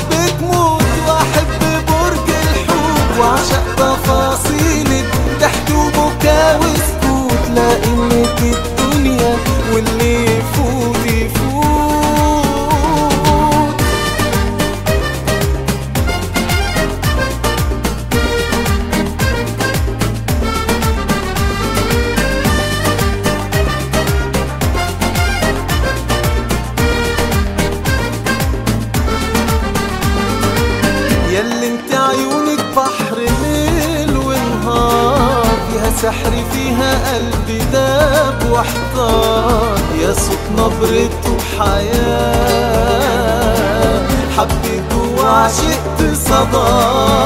احبك موت واحب برج الحوت واعشق تفاصيلك ضحك وبكا وسكوت لانك الدنيا واللي يفوت يفوت ياللي انت عيونك بحر ليل ونهار فيها سحر فيها قلبي داب واحتار يا صوت نبرته حياة حبيت وعشقت صدى